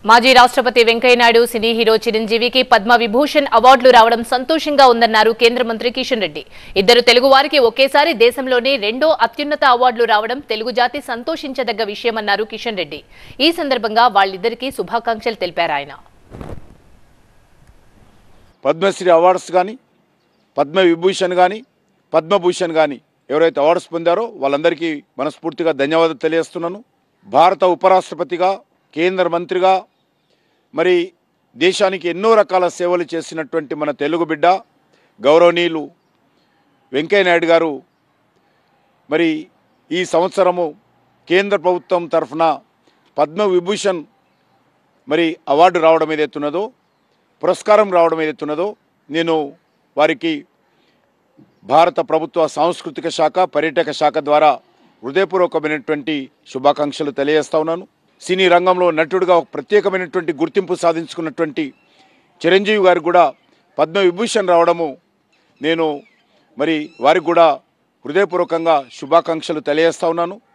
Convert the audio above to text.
మాజీ రాష్ట్రపతి Venkaiah Naidu cine hero చిరంజీవికి పద్మ విభూషణ్ అవార్డులు రావడం సంతోషంగా ఉందన్నారు కేంద్ర మంత్రి కిషన్ రెడ్డి ఇద్దరు తెలుగు వారికి ఒకేసారి దేశంలోనే రెండో అత్యున్నత అవార్డులు రావడం తెలుగు జాతి సంతోషించదగ్గ విషయమన్నారు కిషన్ రెడ్డి ఈ సందర్భంగా వాళ్ళిద్దరికీ శుభాకాంక్షలు తెలిపారు ఆయన పద్మశ్రీ అవార్డ్స్ కానీ పద్మ విభూషణ్ కానీ పద్మభూషణ్ కానీ ఎవరైతే అవార్డ్స్ పొందారో వాళ్ళందరికీ మనస్ఫూర్తిగా ధన్యవాదాలు తెలియజేస్తున్నాను భారత ఉపరాష్ట్రపతిగా కేంద్ర మంత్రిగా మరి దేశానికి ఎన్నో రకాల సేవలు చేసినటువంటి మన తెలుగు బిడ్డ గౌరవనీయులు వెంకయ్య నాయుడు గారు మరి ఈ సంవత్సరము కేంద్ర ప్రభుత్వం తరఫున పద్మ విభూషణ్ మరి అవార్డు రావడం ఏదైతున్నదో పురస్కారం రావడం ఏదైతున్నదో నేను వారికి భారత ప్రభుత్వ సాంస్కృతిక శాఖ పర్యాటక శాఖ ద్వారా హృదయపూర్వకమైనటువంటి శుభాకాంక్షలు తెలియజేస్తా ఉన్నాను సినీ రంగంలో నటుడిగా ఒక ప్రత్యేకమైనటువంటి గుర్తింపు సాధించుకున్నటువంటి చిరంజీవి గారికి కూడా పద్మ విభూషణ్ రావడము నేను మరి వారికి కూడా హృదయపూర్వకంగా శుభాకాంక్షలు తెలియజేస్తా ఉన్నాను